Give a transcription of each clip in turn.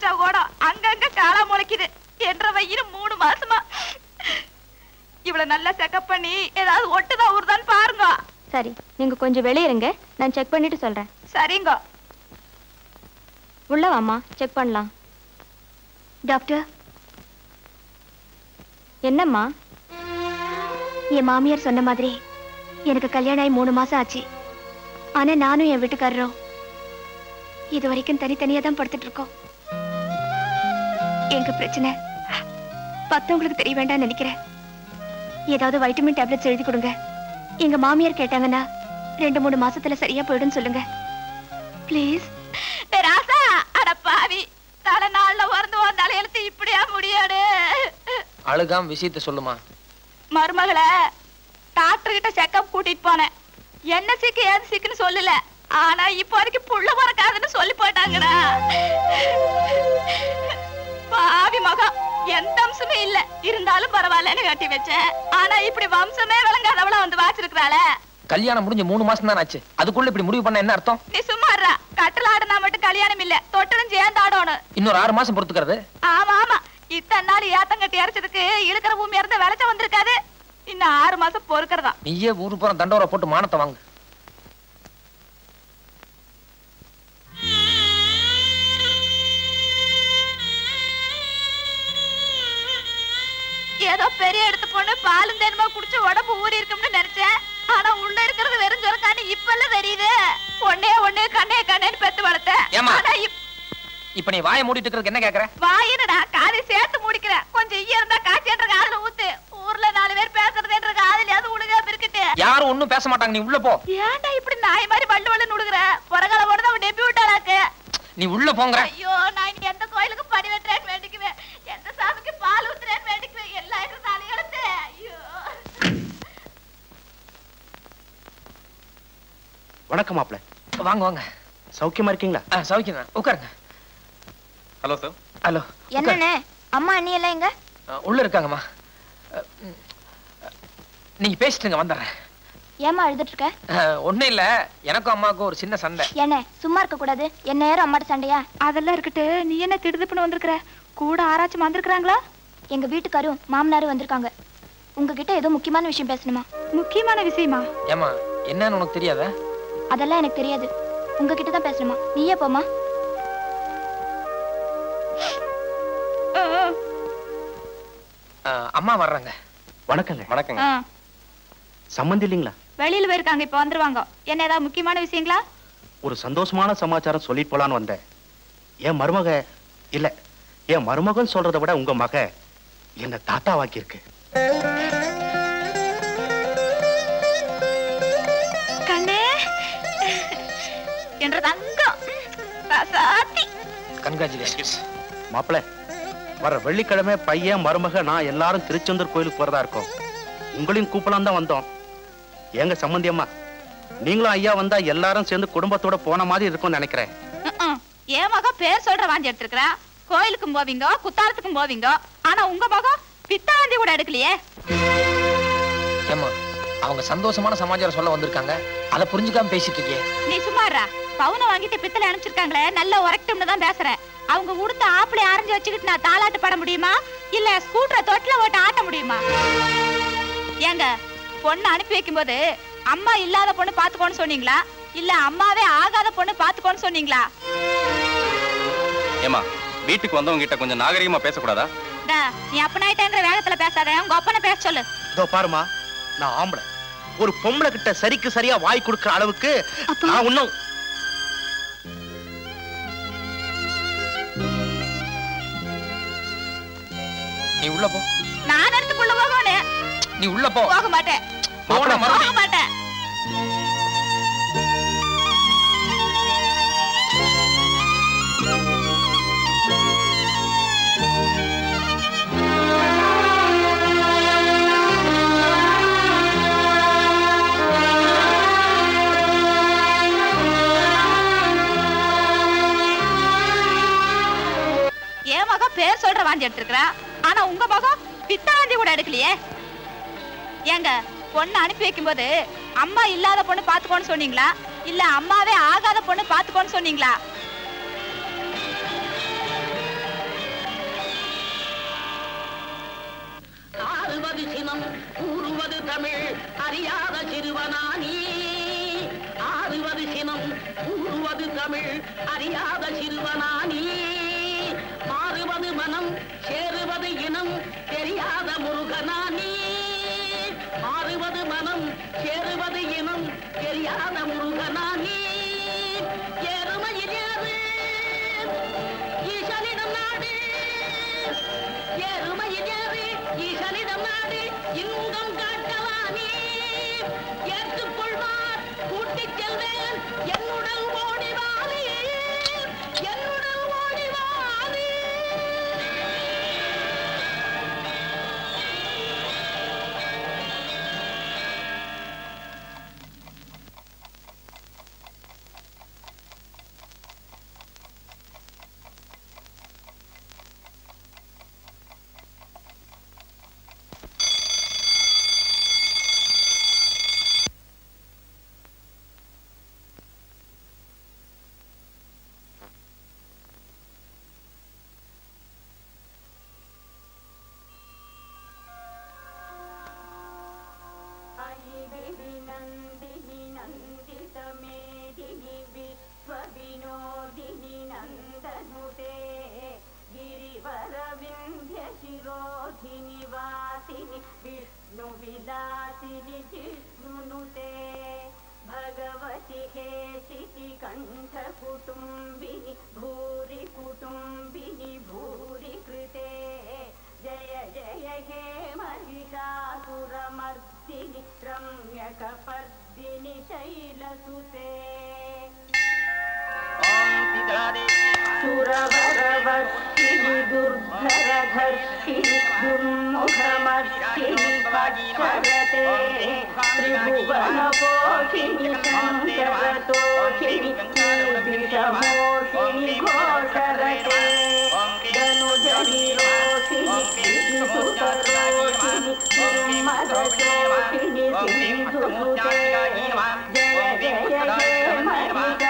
வச்சா கூட அங்கங்க காலா முளைக்குது என்ற வயிறு மூணு மாசமா இவ்வளவு நல்லா செக்கப் பண்ணி ஏதாவது ஒட்டுதா ஊறுதான்னு பாருங்க சரி நீங்க கொஞ்சம் வெளியே இருங்க நான் செக் பண்ணிட்டு சொல்றேன் சரிங்க உள்ள வாம்மா செக் பண்ணலாம் டாக்டர் என்னம்மா என் மாமியார் சொன்ன மாதிரி எனக்கு கல்யாணம் ஆகி மூணு மாசம் ஆச்சு ஆனா நானும் என் வீட்டுக்காரரும் இது வரைக்கும் தனித்தனியா தான் படுத்துட்டு இருக்கோம் எங்க பிரச்சனை மத்தவங்களுக்கு தெரிய வேண்டாம்னு நினைக்கிறேன் ஏதாவது வைட்டமின் டேப்லெட்ஸ் எழுதி கொடுங்க எங்க மாமியார் கேட்டாங்கன்னா ரெண்டு மூணு மாசத்துல சரியா போயிடும்னு சொல்லுங்க ப்ளீஸ் டேய் ராசா அட பாவி தலை நாள்ல பிறந்து உன் தலையெழுத்து இப்படியா முடியாடு அழுகாம விஷயத்த சொல்லுமா மருமகளை டாக்டர் கிட்ட செக்கப் கூட்டிட்டு போனேன் என்ன சிக்கு ஏது சிக்குன்னு சொல்லல ஆனா இப்போ வரைக்கும் புள்ள பிறக்காதுன்னு சொல்லி போட்டாங்கடா பாவி மகம் எந்த அம்சமே இல்ல இருந்தாலும் பரவாயில்லன்னு கட்டி வச்சேன் ஆனா இப்படி வம்சமே விளங்காதவள வந்து வாச்சிருக்கிறாளே கல்யாணம் முடிஞ்சு மூணு மாசம் தான் ஆச்சு அதுக்குள்ள இப்படி முடிவு பண்ண என்ன அர்த்தம் நீ சும்மா இருடா கட்டில் ஆடுனா மட்டும் கல்யாணம் இல்ல தொட்டலும் சேர்ந்து ஆடணும் இன்னொரு ஆறு மாசம் பொறுத்துக்கிறது ஆமா ஆமா இத்தனை நாள் ஏத்தங்கட்டி அரைச்சதுக்கு இழுக்கிற பூமி இருந்து விளைச்ச வந்திருக்காது இன்னும் ஆறு மாசம் பொறுக்கிறதா நீயே ஊரு போற தண்டோரை போட்டு மானத்தை வாங்கு ஏதோ பெரிய எடுத்து பொண்ணு பாலும் தேனுமா குடிச்சு உடம்பு ஊறி இருக்கும்னு நினைச்சேன் ஆனா உள்ள இருக்கிறது வெறும் சொரக்கான்னு இப்ப எல்லாம் தெரியுது ஒன்னே ஒண்ணு கண்ணே கண்ணேன்னு பெத்து வளர்த்தேன் ஏம்மா? ஆனா இப்- இப்ப நீ வாயை மூடிட்டு இருக்கிறதுக்கு என்ன கேக்குற வாயினடா காதை சேர்த்து முடிக்கிறேன் கொஞ்சம் ஈய இருந்தா காய்ச்சன்ற காதுல ஊத்து ஊர்ல நாலு பேர் பேசுறதுன்ற காதுலயாவது உழுகாம இருக்கட்டு யாரும் ஒண்ணும் பேச மாட்டாங்க நீ உள்ள போ ஏன்டா இப்படி நாய் மாதிரி வள்ளு வள்ளு உடுகுற புறகால போடுறது அவன் டெபி விட்டாளாக்கு நீ உள்ள போங்கிற ஐயோ நான் இனி எந்த கோயிலுக்கு படி வெட்டுறேன்னு வேண்டிக்குவேன் எந்த சாமிக்கு பால் ஊத்துறேன்னு வேண்டிக்குவேன் எல்லாம் எனக்கு தலையெழுத்து ஐயோ வணக்கம் மாப்பிள வாங்க வாங்க சௌக்கியமா இருக்கீங்களா ஆ, சௌக்கியம் தான் உட்காருங்க ஹலோ சார் ஹலோ என்னண்ணே அம்மா அண்ணி எல்லாம் எங்க உள்ள இருக்காங்கம்மா அஹ், ம், அஹ், நீங்க பேசிட்டுங்க வந்துடுறேன் ஏமா அழுதுட்டு இருக்க அஹ், ஒண்ணும் இல்ல எனக்கும் அம்மாவுக்கும் ஒரு சின்ன சண்டை என்ன சும்மா இருக்க கூடாது என்ன நேரம் அம்மாட்ட சண்டையா அதெல்லாம் இருக்கட்டு நீ என்ன திடுதுப்புன்னு வந்திருக்கிற கூட ஆராய்ச்சி வந்திருக்கிறாங்களா எங்க வீட்டுக்காரும் மாமனாரும் வந்திருக்காங்க உங்ககிட்ட ஏதோ முக்கியமான விஷயம் பேசணுமா முக்கியமான விஷயமா ஏமா என்னன்னு உனக்கு தெரியாதா அதெல்லாம் எனக்கு தெரியாது உங்ககிட்ட தான் பேசணுமா நீயே போமா அஹ், அம்மா வர்றாங்க வணக்கங்க வணக்கங்க ஆ, சம்மந்தி இல்லைங்களா வெளியில போயிருக்காங்க இப்ப வந்துருவாங்க என்ன ஏதாவது முக்கியமான விஷயங்களா ஒரு சந்தோஷமான சமாச்சாரம் சொல்லிட்டு போலான்னு வந்தேன் என் மருமக இல்ல என் மருமகன் சொல்றதை விட உங்க மக என்ன தாத்தாவாக்கி இருக்கு கண்ணே என்ற தங்கம் ரசாத்தி கன்கிராச்சுலேஷன்ஸ் மாப்பிள வர வெள்ளிக்கிழமை பையன் மருமக நான் எல்லாரும் திருச்செந்தூர் கோயிலுக்கு போறதா இருக்கோம் உங்களையும் கூப்பிடலாம் தான் வந்தோம் ஏங்க சம்மந்தி அம்மா நீங்களும் ஐயா வந்தா எல்லாரும் சேர்ந்து குடும்பத்தோட போன மாதிரி இருக்கும்னு நினைக்கிறேன் ம்ம். என் மகன் பேர் சொல்ற வாந்தி எடுத்திருக்கிறா கோயிலுக்கும் போவீங்க குத்தாலத்துக்கும் போவீங்க ஆனா உங்க மகன் பித்தாந்தி கூட எடுக்கலையே ஏமா அவங்க சந்தோஷமான சமாச்சாரம் சொல்ல வந்திருக்காங்க அதை புரிஞ்சுக்காம பேசிட்டு இருக்கியே நீ சும்மாறா பவுனை வாங்கிட்டு பித்தளை அனுப்பிச்சிருக்காங்களே நல்ல உரக்கட்டும்னு தான் பேசுறேன் அவங்க உடுத்த ஆப்பிளை அரைஞ்சு வச்சுக்கிட்டு நான் தாலாட்டு பாட முடியுமா இல்ல ஸ்கூட்டரை தொட்டில ஓட்ட ஆட்ட முடியுமா ஏங்க பொண்ணு அனுப்பி வைக்கும்போது அம்மா இல்லாத பொண்ணு பாத்துக்கோன்னு சொன்னீங்களா இல்ல அம்மாவே ஆகாத பொண்ணு பாத்துக்கோன்னு சொன்னீங்களா ஏமா வீட்டுக்கு வந்தவங்க கிட்ட கொஞ்சம் நாகரிகமா பேசக்கூடாதா டா, நீ அப்பனாயிட்டேன்ற வேகத்துல பேசாத உங்க அப்பனை பேச சொல்லு இதோ பாருமா நான் ஆம்பளை ஒரு பொம்பளை கிட்ட சரிக்கு சரியா வாய் கொடுக்கிற அளவுக்கு நான் இன்னும் நீ உள்ள போ நான் எடுத்துக்குள்ள போகணும் நீ உள்ள போ போக மாட்டேன் போன போக மறுபடியும் மாட்டேன் என் மகன் பேர் சொல்ற வாந்தி எடுத்திருக்கிறா ஆனா உங்க மகன் பித்த வாந்தி கூட எடுக்கலையே ஏங்க பொண்ணு அனுப்பி வைக்கும்போது அம்மா இல்லாத பொண்ணு பாத்துக்கோன்னு சொன்னீங்களா இல்ல அம்மாவே ஆகாத பொண்ணு பாத்துக்கோன்னு சொன்னீங்களா சினம் கூறுவது தமிழ் அறியாத சிறுவனானி ஆறுவது சினம் கூறுவது தமிழ் அறியாத சிறுவனானி மாறுவது மனம் சேருவது இனம் தெரியாத முருகனானி மாறுவது மனம் சேருவது இனம் தெரியாத முருகனானி எருமையில் ஏறு ஈசனிடம் நாடு எருமையில் ஏறு ஈசனிடம் நாடு இன்பம் காட்டலானே ஏற்றுக்கொள்வார் கூட்டிச் செல்வேன் என்னுடன் ஓடிவாரே என்னுடன் ஓடிவாரே नन्दिनि नन्दितमेदिनि विश्वविनोदिनि नन्दनुते गिरिवरविन्ध्यशिरोधिनि वासिनि विष्णुविलासिनि जिष्णुनुते भगवति हेशिति कण्ठकुटुम्बिनि भूरि कुटुम्बिनि भूरि कृते जय जय हे महिषासुरमर्दिनि रम्यकपर्दिनि शैलसुते सुरवरवर्षिणि दुर्धरधर्षिणि दुर्मुखमर्षिणि पक्षरते त्रिभुवनपोषिणि शङ्करतोषिणि कीर्तिशमोषिणि घोषरते धनुजनिरोषिणि श्रीसुतरोषिणि निर्मदशोषिणि सिन्धुसुते जय जय हे महिषा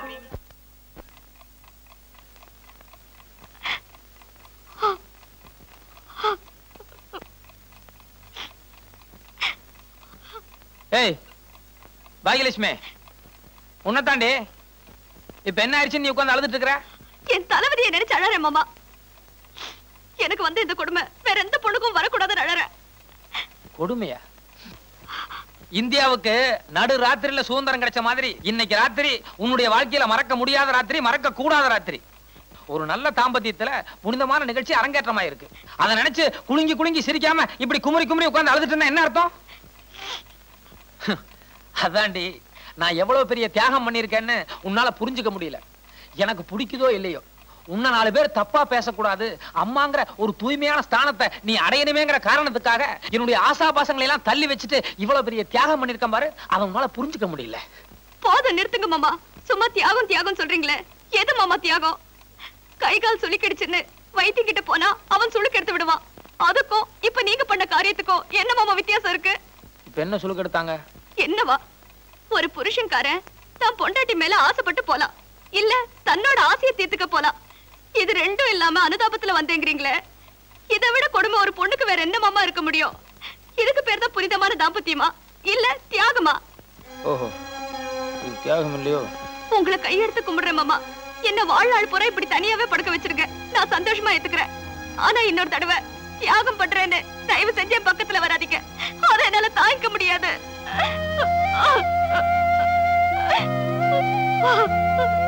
ஏய் பாகியலட்சுமி உன்னதாண்டி இப்ப என்ன ஆயிடுச்சு நீ உட்கார்ந்து அழுதுட்டு இருக்கிற என் தளபதியை நினைச்சு அழறேன் மாமா எனக்கு வந்து இந்த கொடுமை வேற எந்த பொண்ணுக்கும் வரக்கூடாதுன்னு அழறேன் கொடுமையா இந்தியாவுக்கு நடு ராத்திரியில சுதந்திரம் கிடைச்ச மாதிரி இன்னைக்கு ராத்திரி உன்னுடைய வாழ்க்கையில மறக்க முடியாத ராத்திரி மறக்க கூடாத ராத்திரி ஒரு நல்ல தாம்பத்தியத்துல புனிதமான நிகழ்ச்சி அரங்கேற்றமா இருக்கு அதை நினைச்சு குலுங்கி குலுங்கி சிரிக்காம இப்படி குமுறி குமுறி உட்கார்ந்து அழுதுட்டு இருந்தா என்ன அர்த்தம் அதாண்டி நான் எவ்வளவு பெரிய தியாகம் பண்ணியிருக்கேன்னு உன்னால புரிஞ்சுக்க முடியல எனக்கு பிடிக்குதோ இல்லையோ உன்னை நாலு பேர் தப்பா பேசக்கூடாது அம்மாங்கிற ஒரு தூய்மையான ஸ்தானத்தை நீ அடையணுமேங்கிற காரணத்துக்காக என்னுடைய ஆசாபாசங்களை எல்லாம் தள்ளி வச்சுட்டு இவ்வளவு பெரிய தியாகம் பண்ணிருக்கேன் பாரு அதை உன்னால புரிஞ்சுக்க முடியல போதும் நிறுத்துங்க மாமா சும்மா தியாகம் தியாகம் சொல்றீங்களே எது மாமா தியாகம் கை கால் சுளுக்கிடுச்சுன்னு வைத்திய கிட்ட போனா அவன் சுளுக்கு எடுத்து விடுவான் அதுக்கும் இப்ப நீங்க பண்ண காரியத்துக்கும் என்ன மாமா வித்தியாசம் இருக்கு இப்ப என்ன சுழுக்கு எடுத்தாங்க என்னவா ஒரு புருஷன்காரன் தான் பொண்டாட்டி மேல ஆசைப்பட்டு போலாம் இல்ல தன்னோட ஆசையை தீர்த்துக்க போலாம் இது ரெண்டும் இல்லாம அனுதாபத்துல வந்தேங்கிறீங்களே இதை விட கொடுமை ஒரு பொண்ணுக்கு வேற என்ன மாமா இருக்க முடியும் இதுக்கு பேர் தான் புனிதமான தாம்பத்தியமா இல்ல தியாகமா ஓஹோ இது தியாகம் இல்லையோ உங்களை கையெடுத்து கும்பிடுறேன் மாமா என்ன வாழ்நாள் பூரா இப்படி தனியாவே படுக்க வச்சிருக்க நான் சந்தோஷமா ஏத்துக்கிறேன் ஆனா இன்னொரு தடவை தியாகம் பண்றேன்னு தயவு செஞ்சு என் பக்கத்துல வராதீங்க அதை என்னால தாங்கிக்க முடியாது